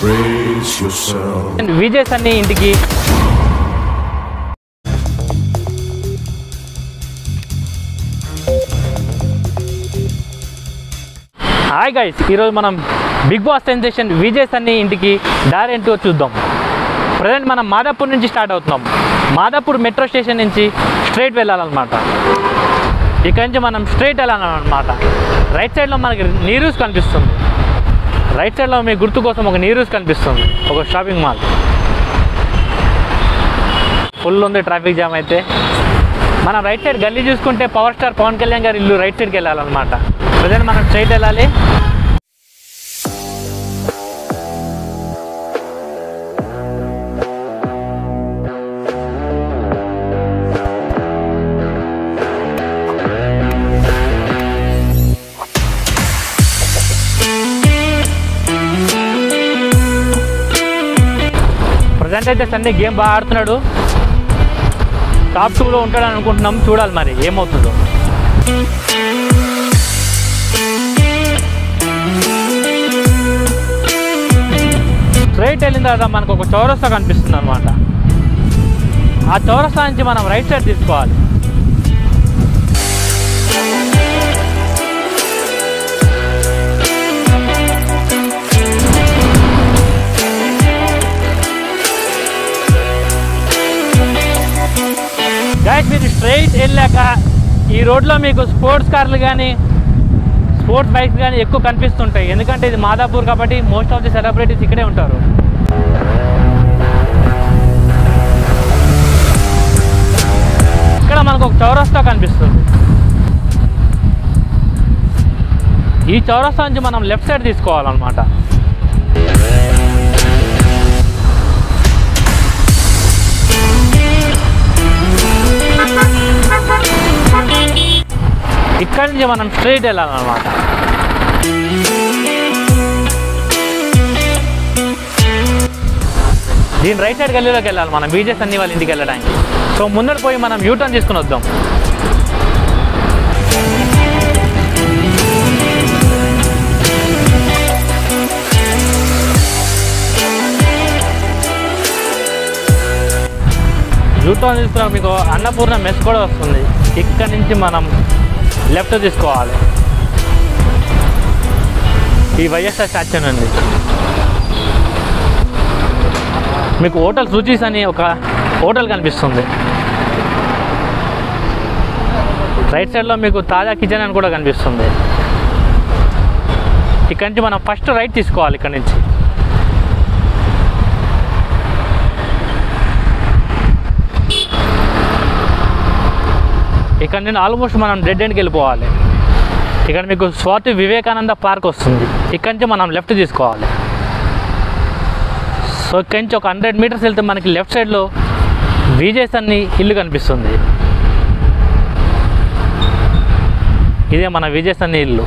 Brace yourself. Vijay Sunny ఇంటికి hi guys ఈరోజు మనం Bigg Boss sensation Vijay Sunny ఇంటికి దారి ఏంటో చూద్దాం ప్రజెంట్ మనం మాదాపూర్ నుంచి స్టార్ట్ అవుతున్నాం మాదాపూర్ మెట్రో స్టేషన్ నుంచి స్ట్రైట్ వెళ్ళాలన్నమాట ఇక్కడ నుంచి మనం స్ట్రైట్ వెళ్ళాలన్నమాట రైట్ సైడ్లో మనకి నీరూస్ కనిపిస్తుంది రైట్ సైడ్లో మీ గుర్తు కోసం ఒక నీరూస్ కనిపిస్తుంది ఒక షాపింగ్ మాల్ ఫుల్ ఉంది ట్రాఫిక్ జామ్ అయితే మనం రైట్ సైడ్ గల్లీ చూసుకుంటే పవర్ స్టార్ పవన్ కళ్యాణ్ గారి ఇల్లు రైట్ సైడ్కి వెళ్ళాలన్నమాట ప్రజెంట్ మనం స్ట్రైట్ వెళ్ళాలి ప్రజెంట్ అయితే సన్నీ గేమ్ బాగా ఆడుతున్నాడు టాప్ టూలో ఉంటాడని అనుకుంటున్నాం చూడాలి మరి ఏమవుతుందో స్ట్రైట్ వెళ్ళిన తర్వాత మనకు ఒక చౌరస్తా కనిపిస్తుంది అనమాట ఆ చౌరస్తా నుంచి మనం రైట్ సైడ్ తీసుకోవాలి గాయస్ మీరు స్ట్రైట్ వెళ్ళాక ఈ రోడ్లో మీకు స్పోర్ట్స్ కార్లు కానీ స్పోర్ట్స్ బైక్స్ కానీ ఎక్కువ కనిపిస్తుంటాయి ఎందుకంటే ఇది మాదాపూర్ కాబట్టి మోస్ట్ ఆఫ్ ది సెలబ్రిటీస్ ఇక్కడే ఉంటారు ఇక్కడ మనకు ఒక చౌరస్తా కనిపిస్తుంది ఈ చౌరస్తా నుంచి మనం లెఫ్ట్ సైడ్ తీసుకోవాలన్నమాట ఇక్కడ నుంచి మనం స్ట్రైట్ వెళ్ళాలన్నమాట దీని రైట్ సైడ్ గల్లీలోకి వెళ్ళాలి మనం బీజేస్ అన్ని వాళ్ళ ఇంటికి వెళ్ళడానికి సో ముందర పోయి మనం యూటర్న్ తీసుకుని వద్దాం యూటర్న్ తీసుకున్నాక మీకు అన్నపూర్ణ మెస్ కూడా వస్తుంది ఇక్కడ నుంచి మనం లెఫ్ట్ తీసుకోవాలి ఈ వైఎస్ఆర్ స్టాచ్యూ నుండి మీకు హోటల్ రుచీస్ అని ఒక హోటల్ కనిపిస్తుంది రైట్ సైడ్లో మీకు తాజా కిచెన్ అని కూడా కనిపిస్తుంది ఇక్కడ నుంచి మనం ఫస్ట్ రైట్ తీసుకోవాలి ఇక్కడ నుంచి ఇక్కడ నుండి ఆల్మోస్ట్ మనం డెడ్ ఎండ్కి వెళ్ళిపోవాలి ఇక్కడ మీకు స్వాతి వివేకానంద పార్క్ వస్తుంది ఇక్కడ నుంచి మనం లెఫ్ట్ తీసుకోవాలి సో ఇక్కడి నుంచి ఒక హండ్రెడ్ మీటర్స్ వెళ్తే మనకి లెఫ్ట్ సైడ్లో విజయస్ అన్ని ఇల్లు కనిపిస్తుంది ఇదే మన విజయస్ అన్ని ఇల్లు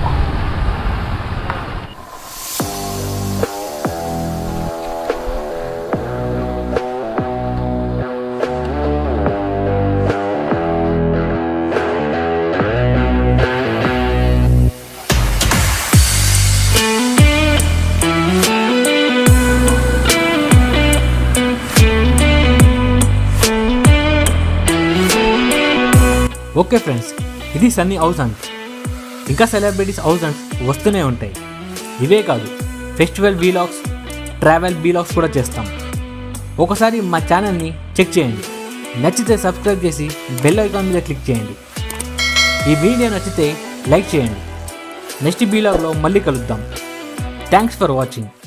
ఓకే ఫ్రెండ్స్ ఇది సన్నీ హౌస్ అండ్ ఇంకా సెలబ్రిటీస్ హౌస్ అండ్ వస్తూనే ఉంటాయి ఇవే కాదు ఫెస్టివల్ వీలాగ్స్ ట్రావెల్ వీలాగ్స్ కూడా చేస్తాం ఒకసారి మా ఛానల్ని చెక్ చేయండి నచ్చితే సబ్స్క్రైబ్ చేసి బెల్ ఐకాన్ మీద క్లిక్ చేయండి ఈ వీడియో నచ్చితే లైక్ చేయండి నెక్స్ట్ వీలాగ్లో మళ్ళీ కలుద్దాం థ్యాంక్స్ ఫర్ వాచింగ్